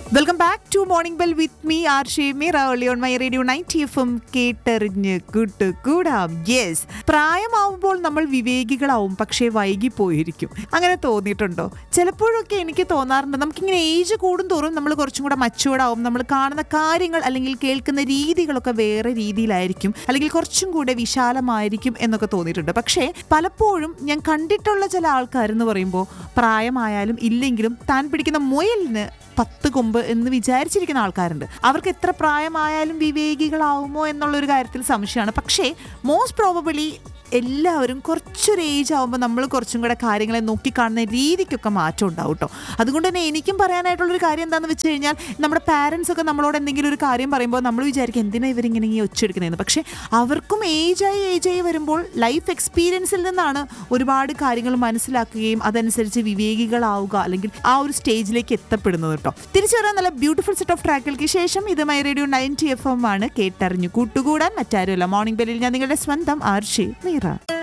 welcome back to morning bell with me R Shemeer only on my radio ninety F M കേട്ടെറിഞ്ഞ് കൂട്ട് കൂടാം yes പ്രായമാവുമ്പോൾ നമ്മൾ വിവേകികളാവും പക്ഷേ വൈകി പോയിരിക്കും അങ്ങനെ തോന്നിയിട്ടുണ്ടോ ചിലപ്പോഴൊക്കെ എനിക്ക് തോന്നാറുണ്ട് നമുക്കിങ്ങനെ ഏജ് കൂടുന്തോറും നമ്മൾ കുറച്ചും കൂടെ മച്ചുവേർഡ് ആവും നമ്മൾ കാണുന്ന കാര്യങ്ങൾ അല്ലെങ്കിൽ കേൾക്കുന്ന രീതികളൊക്കെ വേറെ രീതിയിലായിരിക്കും അല്ലെങ്കിൽ കുറച്ചും കൂടെ വിശാലമായിരിക്കും എന്നൊക്കെ തോന്നിയിട്ടുണ്ട് പക്ഷേ പലപ്പോഴും ഞാൻ കണ്ടിട്ടുള്ള ചില ആൾക്കാരെന്ന് പറയുമ്പോൾ പ്രായമായാലും ഇല്ലെങ്കിലും താൻ പിടിക്കുന്ന മുയലിന് പത്ത് കൊമ്പ് എന്ന് വിചാരിച്ചിരിക്കുന്ന ആൾക്കാരുണ്ട് അവർക്ക് എത്ര പ്രായമായാലും വിവേകികളാവുമോ എന്നുള്ളൊരു കാര്യത്തിൽ സംശയമാണ് പക്ഷേ മോസ്റ്റ് പ്രോബബിളി എല്ലാവരും കുറച്ചൊരു ഏജ് ആകുമ്പോൾ നമ്മൾ കുറച്ചും കൂടെ കാര്യങ്ങളെ നോക്കിക്കാണുന്ന രീതിക്കൊക്കെ മാറ്റം ഉണ്ടാവും കേട്ടോ അതുകൊണ്ട് തന്നെ എനിക്കും പറയാനായിട്ടുള്ളൊരു കാര്യം എന്താണെന്ന് വെച്ച് കഴിഞ്ഞാൽ നമ്മുടെ പാരൻസ് ഒക്കെ നമ്മളോട് എന്തെങ്കിലും ഒരു കാര്യം പറയുമ്പോൾ നമ്മൾ വിചാരിക്കും എന്തിനാ ഇവരിങ്ങനെ ഈ ഒച്ചെടുക്കുന്നതെന്ന് പക്ഷേ അവർക്കും ഏജായി ഏജായി വരുമ്പോൾ ലൈഫ് എക്സ്പീരിയൻസിൽ നിന്നാണ് ഒരുപാട് കാര്യങ്ങൾ മനസ്സിലാക്കുകയും അതനുസരിച്ച് വിവേകികളാവുക അല്ലെങ്കിൽ ആ ഒരു സ്റ്റേജിലേക്ക് എത്തപ്പെടുന്നത് കേട്ടോ തിരിച്ചു വരാൻ നല്ല ബ്യൂട്ടിഫുൾ സെറ്റ് ഓഫ് ട്രാക്കുകൾക്ക് ശേഷം ഇത് my radio ninety F M ആണ് കേട്ടറിഞ്ഞു കൂട്ടുകൂടാൻ മറ്റാരുമല്ല മോർണിംഗ് ബെല്ലിൽ ഞാൻ നിങ്ങളുടെ സ്വന്തം ആർഷി മീറ